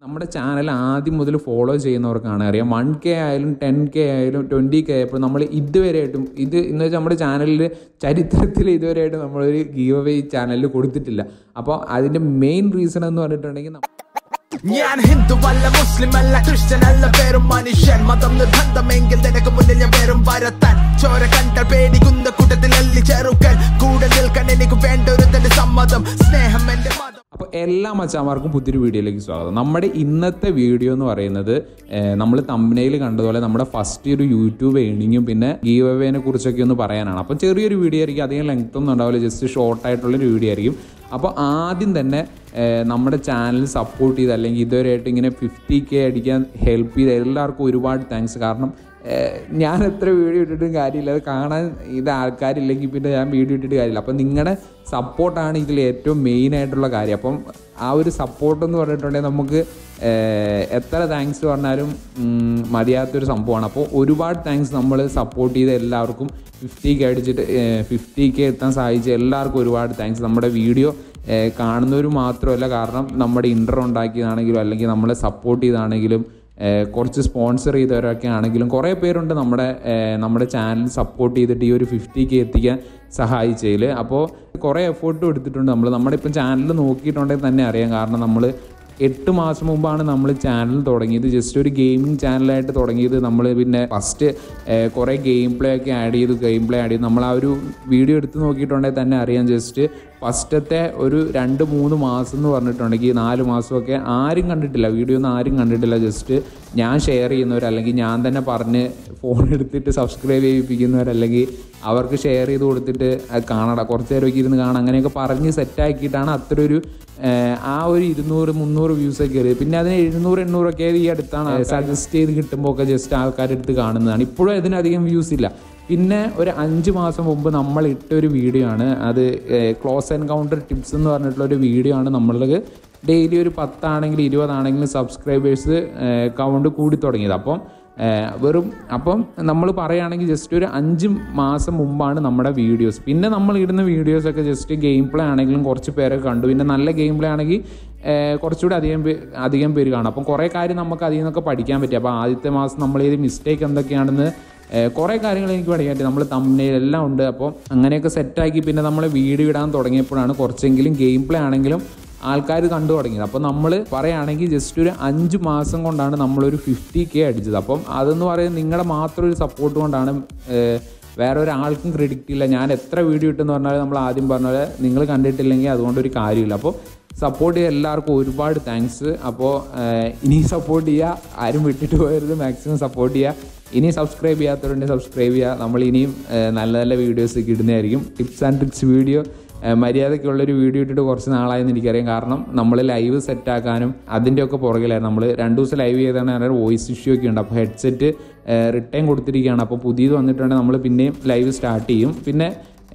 നമ്മുടെ ചാനൽ ആദ്യം മുതൽ ഫോളോ ചെയ്യുന്നവർക്കാണ് അറിയാം വൺ കെ ആയാലും ടെൻ കെ ആയാലും ട്വൻറ്റി കെ ആയപ്പോൾ നമ്മൾ ഇതുവരെയായിട്ടും ഇത് എന്ന് വെച്ചാൽ നമ്മുടെ ചാനലിൽ ചരിത്രത്തിൽ ഇതുവരെയായിട്ടും നമ്മളൊരു ഗീവ് അവേ ചാനലിൽ കൊടുത്തിട്ടില്ല അപ്പോൾ അതിൻ്റെ മെയിൻ റീസൺ എന്ന് പറഞ്ഞിട്ടുണ്ടെങ്കിൽ നമ്മ- ഞാൻ ഹിന്ദു അല്ല മുസ്ലിം അല്ല ക്രിസ്ത്യൻ അല്ല പേരും മനുഷ്യൻ മതം നിർബന്ധമെങ്കിൽ നിനക്ക് മുന്നിൽ ഞാൻ പേരും വരത്താൻ ചോര കണ്ട പേടിക്കുന്ന കൂട്ടത്തിൽ അല്ലി ചെറുക്കൻ കൂടെ നിൽക്കാൻ എനിക്ക് വേണ്ട ഒരു തന്നെ സമ്മതം സ്നേഹം എന്റെ മതം അപ്പോൾ എല്ലാ മച്ചാന്മാർക്കും പുതിയൊരു വീഡിയോയിലേക്ക് സ്വാഗതം നമ്മുടെ ഇന്നത്തെ വീഡിയോ എന്ന് പറയുന്നത് നമ്മൾ തമ്പനയിൽ കണ്ടതുപോലെ നമ്മുടെ ഫസ്റ്റ് ഒരു യൂട്യൂബ് ഏണിങ്ങും പിന്നെ ഗീവ് അവേനെ കുറിച്ചൊക്കെ ഒന്ന് പറയാനാണ് അപ്പം ചെറിയൊരു വീഡിയോ ആയിരിക്കും അധികം ലെങ്ത് ഒന്നും ഉണ്ടാവില്ല ജസ്റ്റ് ഷോർട്ട് ആയിട്ടുള്ളൊരു വീഡിയോ ആയിരിക്കും അപ്പോൾ ആദ്യം തന്നെ ഏഹ്, നമ്മുടെ ചാനൽ സപ്പോർട്ട് ചെയ്ത് അല്ലെങ്കിൽ ഇതുവരെയായിട്ട് ഇങ്ങനെ ഫിഫ്റ്റി കെ അടിക്കാൻ ഹെൽപ്പ് ചെയ്ത എല്ലാവർക്കും ഒരുപാട് താങ്ക്സ് കാരണം ഏഹ്, ഞാൻ എത്ര വീഡിയോ ഇട്ടിട്ടും കാര്യമില്ല അത് കാണാൻ ഇത് ആൾക്കാരില്ലെങ്കിൽ പിന്നെ ഞാൻ വീഡിയോ ഇട്ടിട്ട് കാര്യമില്ല അപ്പം നിങ്ങളുടെ സപ്പോർട്ടാണ് ഇതിൽ ഏറ്റവും മെയിൻ ആയിട്ടുള്ള കാര്യം അപ്പം ആ ഒരു സപ്പോർട്ട് എന്ന് പറഞ്ഞിട്ടുണ്ടെങ്കിൽ നമുക്ക് ഏഹ്, എത്ര താങ്ക്സ് പറഞ്ഞാലും ഉം, മതിയാത്തൊരു സംഭവമാണ് അപ്പോൾ ഒരുപാട് താങ്ക്സ് നമ്മൾ സപ്പോർട്ട് ചെയ്ത എല്ലാവർക്കും ഫിഫ്റ്റി കെ അടിച്ചിട്ട് ഫിഫ്റ്റി കെ എത്താൻ സഹായിച്ച എല്ലാവർക്കും ഒരുപാട് താങ്ക്സ് നമ്മുടെ വീഡിയോ കാണുന്നവർ മാത്രമല്ല കാരണം നമ്മുടെ ഇൻട്രോ ഉണ്ടാക്കിയതാണെങ്കിലും അല്ലെങ്കിൽ നമ്മളെ സപ്പോർട്ട് ചെയ്താണെങ്കിലും ഏഹ് കുറച്ച് സ്പോൺസർ ചെയ്തവരൊക്കെ ആണെങ്കിലും കുറേ പേരുണ്ട് നമ്മുടെ ഏഹ് നമ്മുടെ ചാനൽ സപ്പോർട്ട് ചെയ്തിട്ട് ഈ ഒരു ഫിഫ്റ്റി കെ എത്തിക്കാൻ സഹായിച്ചതിൽ അപ്പോൾ കുറേ എഫേർട്ടും എടുത്തിട്ടുണ്ട് നമ്മൾ നമ്മുടെ ഇപ്പം ചാനൽ നോക്കിയിട്ടുണ്ടെങ്കിൽ തന്നെ അറിയാം കാരണം നമ്മൾ എട്ട് മാസം മുമ്പാണ് നമ്മൾ ചാനൽ തുടങ്ങിയത് ജസ്റ്റ് ഒരു ഗെയിമിംഗ് ചാനലായിട്ട് തുടങ്ങിയത് നമ്മൾ പിന്നെ ഫസ്റ്റ് കുറേ ഗെയിം പ്ലേ ഒക്കെ ആഡ് ചെയ്തു ഗെയിം പ്ലേ ആഡ് ചെയ്തു നമ്മൾ ആ ഒരു വീഡിയോ എടുത്ത് നോക്കിയിട്ടുണ്ടെങ്കിൽ തന്നെ അറിയാം ജസ്റ്റ് ഫസ്റ്റത്തെ ഒരു രണ്ട് മൂന്ന് മാസം എന്ന് പറഞ്ഞിട്ടുണ്ടെങ്കിൽ നാല് മാസമൊക്കെ ആരും കണ്ടിട്ടില്ല വീഡിയോ ഒന്നും ആരും കണ്ടിട്ടില്ല ജസ്റ്റ് ഞാൻ ഷെയർ ചെയ്യുന്നവർ അല്ലെങ്കിൽ ഞാൻ തന്നെ പറഞ്ഞ് ഫോൺ എടുത്തിട്ട് സബ്സ്ക്രൈബ് ചെയ്യിപ്പിക്കുന്നവർ അല്ലെങ്കിൽ അവർക്ക് ഷെയർ ചെയ്ത് കൊടുത്തിട്ട് അത് കാണട കുറച്ച് നേരമൊക്കെ ഇരുന്ന് കാണാം അങ്ങനെയൊക്കെ പറഞ്ഞ് സെറ്റാക്കിയിട്ടാണ് അത്ര ഒരു ഏഹ്, ആ ഒരു ഇരുന്നൂറ് മുന്നൂറ് വ്യൂസ് ഒക്കെ കയറി പിന്നെ അതിന് എഴുന്നൂറ് എണ്ണൂറൊക്കെ ഈ അടുത്താണ് സജസ്റ്റ് ചെയ്ത് കിട്ടുമ്പോൾ ഒക്കെ ജസ്റ്റ് ആൾക്കാരെടുത്ത് കാണുന്നതാണ് ഇപ്പോഴും അതിനധികം വ്യൂസ് ഇല്ല പിന്നെ ഒരു അഞ്ച് മാസം മുമ്പ് നമ്മൾ ഇട്ട ഒരു വീഡിയോ ആണ് അത് ക്ലോസ് എൻകൗണ്ടർ ടിപ്സ് എന്ന് പറഞ്ഞിട്ടുള്ള ഒരു വീഡിയോ ആണ് നമ്മൾക്ക് ഡെയിലി ഒരു പത്താണെങ്കിലും ഇരുപതാണെങ്കിലും സബ്സ്ക്രൈബേഴ്സ് കൗണ്ട് കൂടി തുടങ്ങിയത് അപ്പം ഏഹ് വെറും അപ്പം നമ്മൾ പറയുകയാണെങ്കിൽ ജസ്റ്റ് ഒരു അഞ്ച് മാസം മുമ്പാണ് നമ്മുടെ വീഡിയോസ് പിന്നെ നമ്മൾ ഇടുന്ന വീഡിയോസൊക്കെ ജസ്റ്റ് ഗെയിം പ്ലേ ആണെങ്കിലും കുറച്ച് പേരൊക്കെ കണ്ടു പിന്നെ നല്ല ഗെയിം പ്ലേ ആണെങ്കിൽ ഏഹ് കുറച്ചുകൂടി അധികം പേ അധികം പേര് കാണും അപ്പം കുറേ കാര്യം നമുക്ക് അതിൽ നിന്നൊക്കെ പഠിക്കാൻ പറ്റി അപ്പോൾ ആദ്യത്തെ മാസം നമ്മൾ ചെയ്ത് മിസ്റ്റേക്ക് എന്തൊക്കെയാണെന്ന് ഏഹ് കുറേ കാര്യങ്ങൾ എനിക്ക് പഠിക്കാൻ പറ്റി നമ്മൾ തമ്മിൽ എല്ലാം ഉണ്ട് അപ്പോൾ അങ്ങനെയൊക്കെ സെറ്റാക്കി പിന്നെ നമ്മൾ വീഡിയോ ഇടാൻ തുടങ്ങിയപ്പോഴാണ് കുറച്ചെങ്കിലും ഗെയിം പ്ലേ ആണെങ്കിലും ആൾക്കാർ കണ്ടു തുടങ്ങിയത് അപ്പോൾ നമ്മൾ പറയുകയാണെങ്കിൽ ജസ്റ്റ് ഒരു അഞ്ച് മാസം കൊണ്ടാണ് നമ്മളൊരു ഫിഫ്റ്റി കെ അടിച്ചത് അപ്പം അതെന്ന് പറയുന്നത് നിങ്ങളുടെ മാത്രം ഒരു സപ്പോർട്ട് കൊണ്ടാണ് ഏഹ്, വേറെ ഒരാൾക്കും ക്രെഡിറ്റ് ഇല്ല ഞാൻ എത്ര വീഡിയോ ഇട്ടെന്ന് പറഞ്ഞാൽ നമ്മൾ ആദ്യം പറഞ്ഞ പോലെ നിങ്ങൾ കണ്ടിട്ടില്ലെങ്കിൽ അതുകൊണ്ടൊരു കാര്യമില്ല അപ്പോൾ സപ്പോർട്ട് ചെയ്യാൻ എല്ലാവർക്കും ഒരുപാട് താങ്ക്സ് അപ്പോൾ ഇനി സപ്പോർട്ട് ചെയ്യുക ആരും വിട്ടിട്ട് പോയരുത് മാക്സിമം സപ്പോർട്ട് ചെയ്യുക ഇനി സബ്സ്ക്രൈബ് ചെയ്യാത്തവരുണ്ടെങ്കിൽ സബ്സ്ക്രൈബ് ചെയ്യുക നമ്മൾ ഇനിയും ഏഹ്, നല്ല നല്ല വീഡിയോസ് ഒക്കെ ഇടുന്നതായിരിക്കും ടിപ്സ് ആൻഡ് ട്രിക്സ് വീഡിയോ ഏഹ് മര്യാദയ്ക്കുള്ളൊരു വീഡിയോ ഇട്ടിട്ട് കുറച്ച് നാളായെന്ന് എനിക്കറിയാം കാരണം നമ്മൾ ലൈവ് സെറ്റാക്കാനും അതിൻ്റെയൊക്കെ പുറകിലായിരുന്നു നമ്മൾ രണ്ട് ദിവസം ലൈവ് ചെയ്താണ് അതിൻ്റെ വോയിസ് ഇഷ്യൂ ഒക്കെ ഉണ്ട് അപ്പോൾ ഹെഡ്സെറ്റ് റിട്ടേൺ കൊടുത്തിരിക്കുകയാണ് അപ്പോൾ പുതിയത് വന്നിട്ടുണ്ടെങ്കിൽ നമ്മൾ പിന്നെയും ലൈവ് സ്റ്റാർട്ട് ചെയ്യും പിന്നെ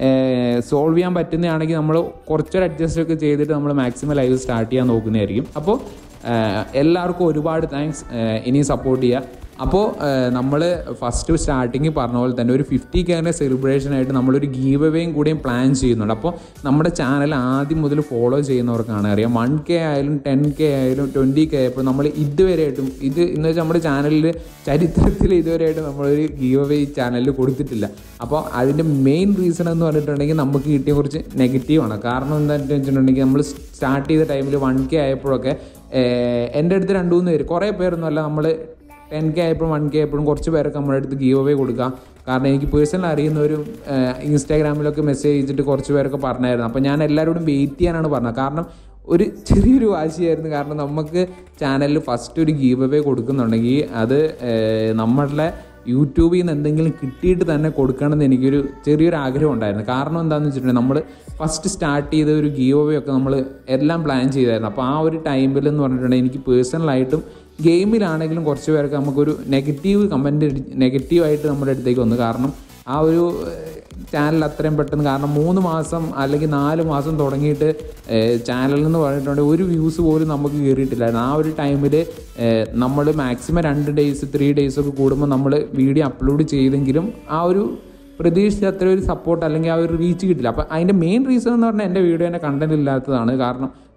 സോൾവ് ചെയ്യാൻ പറ്റുന്നതാണെങ്കിൽ നമ്മൾ കുറച്ചൊരു അഡ്ജസ്റ്റ് ഒക്കെ ചെയ്തിട്ട് നമ്മൾ മാക്സിമം ലൈവ് സ്റ്റാർട്ട് ചെയ്യാൻ നോക്കുന്നതായിരിക്കും അപ്പോൾ ഏഹ് എല്ലാവർക്കും ഒരുപാട് താങ്ക്സ് ഇനി സപ്പോർട്ട് ചെയ്യുക അപ്പോൾ നമ്മൾ ഫസ്റ്റ് സ്റ്റാർട്ടിങ് പറഞ്ഞ പോലെ തന്നെ ഒരു ഫിഫ്റ്റി കെയറിൻ്റെ സെലിബ്രേഷൻ ആയിട്ട് നമ്മളൊരു ഗീവ് അവേയും കൂടെയും പ്ലാൻ ചെയ്യുന്നുണ്ട് അപ്പോൾ നമ്മുടെ ചാനൽ ആദ്യം മുതൽ ഫോളോ ചെയ്യുന്നവർക്കാണ് അറിയാം വൺ കെ ആയാലും ടെൻ കെ ആയാലും ട്വൻറ്റി കെ ആയപ്പോൾ നമ്മൾ ഇതുവരെയായിട്ടും ഇത് എന്ന് വെച്ചാൽ നമ്മുടെ ചാനലിൽ ചരിത്രത്തിൽ ഇതുവരെയായിട്ടും നമ്മളൊരു ഗീവ് അവേ ചാനലിൽ കൊടുത്തിട്ടില്ല അപ്പോൾ അതിൻ്റെ മെയിൻ റീസൺ എന്ന് പറഞ്ഞിട്ടുണ്ടെങ്കിൽ നമുക്ക് കിട്ടിയ കുറച്ച് നെഗറ്റീവാണ് കാരണം എന്താണെന്ന് വെച്ചിട്ടുണ്ടെങ്കിൽ നമ്മൾ സ്റ്റാർട്ട് ചെയ്ത ടൈമിൽ വൺ കെ ആയപ്പോഴൊക്കെ ഏഹ്, എൻ്റെ അടുത്ത് രണ്ട് മൂന്ന് പേര് കുറേ പേരൊന്നുമല്ല നമ്മൾ ടെൻ കെ ആയപ്പോഴും വൺ കെ ആയപ്പോഴും കുറച്ച് പേരൊക്കെ നമ്മുടെ അടുത്ത് ഗീവ് അവേ കൊടുക്കാം കാരണം എനിക്ക് പേഴ്സണൽ അറിയുന്നവരും ഏഹ്, ഇൻസ്റ്റാഗ്രാമിലൊക്കെ മെസ്സേജ് ചെയ്തിട്ട് കുറച്ച് പേരൊക്കെ പറഞ്ഞായിരുന്നു അപ്പോൾ ഞാൻ എല്ലാവരോടും വെയിറ്റ് ചെയ്യാനാണ് പറഞ്ഞത് കാരണം ഒരു ചെറിയൊരു വാശിയായിരുന്നു കാരണം നമുക്ക് ചാനലിൽ ഫസ്റ്റ് ഒരു ഗീവ് അവേ കൊടുക്കുന്നുണ്ടെങ്കിൽ അത് ഏഹ്, നമ്മളുടെ യൂട്യൂബിൽ നിന്ന് എന്തെങ്കിലും കിട്ടിയിട്ട് തന്നെ കൊടുക്കണമെന്ന് എനിക്കൊരു ചെറിയൊരു ആഗ്രഹം ഉണ്ടായിരുന്നു കാരണം എന്താണെന്ന് വെച്ചിട്ടുണ്ടെങ്കിൽ നമ്മൾ ഫസ്റ്റ് സ്റ്റാർട്ട് ചെയ്ത ഒരു ഗീവ് അവേ ഒക്കെ നമ്മൾ എല്ലാം പ്ലാൻ ചെയ്തായിരുന്നു അപ്പോൾ ആ ഒരു ടൈമിൽ എന്ന് പറഞ്ഞിട്ടുണ്ടെങ്കിൽ എനിക്ക് പേഴ്സണലായിട്ടും ഗെയിമിലാണെങ്കിലും കുറച്ച് പേർക്ക് നമുക്കൊരു നെഗറ്റീവ് കമൻറ്റ് നെഗറ്റീവായിട്ട് നമ്മുടെ അടുത്തേക്ക് വന്നു കാരണം ആ ഒരു ചാനൽ അത്രയും പെട്ടെന്ന് കാരണം മൂന്ന് മാസം അല്ലെങ്കിൽ നാല് മാസം തുടങ്ങിയിട്ട് ചാനലിൽ എന്ന് പറഞ്ഞിട്ടുണ്ടെങ്കിൽ ഒരു വ്യൂസ് പോലും നമുക്ക് കയറിയിട്ടില്ലായിരുന്നു ആ ഒരു ടൈമിൽ നമ്മൾ മാക്സിമം രണ്ട് ഡേയ്സ് ത്രീ ഡേയ്സ് ഒക്കെ കൂടുമ്പോൾ നമ്മൾ വീഡിയോ അപ്ലോഡ് ചെയ്തെങ്കിലും ആ ഒരു പ്രതീക്ഷിച്ച അത്ര ഒരു സപ്പോർട്ട് അല്ലെങ്കിൽ ആ ഒരു റീച്ച് കിട്ടില്ല അപ്പം അതിൻ്റെ മെയിൻ റീസൺ എന്ന് പറഞ്ഞാൽ എൻ്റെ വീഡിയോൻ്റെ കണ്ടന്റ് ഇല്ലാത്തതാണ് കാരണം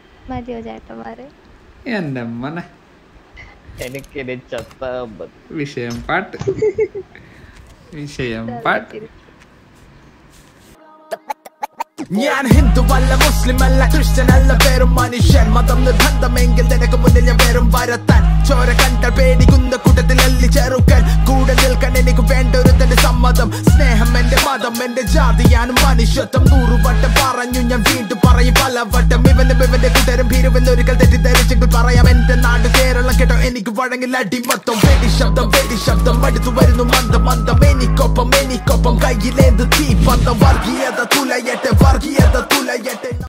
മതിയോ ചേട്ടന്മാര് എൻ്റെ മനെ എനിക്കിനി ചത്താ മതി വിഷയം പാട്ട് വിഷയം പാട്ട് ഞാൻ ഹിന്ദു അല്ല മുസ്ലിം അല്ല ക്രിസ്ത്യൻ അല്ല പേരും മനുഷ്യൻ മതം നിർബന്ധമെങ്കിൽ നിനക്ക് മുന്നിൽ ഞാൻ പേരും വരത്താൻ ചോര കണ്ടാൽ പേടിക്കുന്ന കൂട്ടത്തിൽ അല്ലി ചെറുക്കൻ കൂടെ നിൽക്കാൻ എനിക്ക് വേണ്ട ഒരു തന്റെ സമ്മതം സ്നേഹം എന്റെ മതം എന്റെ ജാതിയാണ് മനുഷ്യത്വം നൂറുവട്ടം പറഞ്ഞു ഞാൻ വീണ്ടും പറയും പലവട്ടം ഇവനും ഇവന്റെ കൂട്ടരും ഭീരുവെന്നൊരിക്കൽ തെറ്റിദ്ധരിച്ചെങ്കിൽ പറയാം എന്റെ നാട് കേരളം കേട്ടോ എനിക്ക് വഴങ്ങിൽ അടിമത്തം വെടി ശബ്ദം വെടി ശബ്ദം അടുത്തു വരുന്നു മന്ദം മന്ദം എനിക്കൊപ്പം എനിക്കൊപ്പം കയ്യിലേന്ത് തീ പന്തം വർഗീയത തുലയട്ടെ വർഗീയത തുലയട്ടെ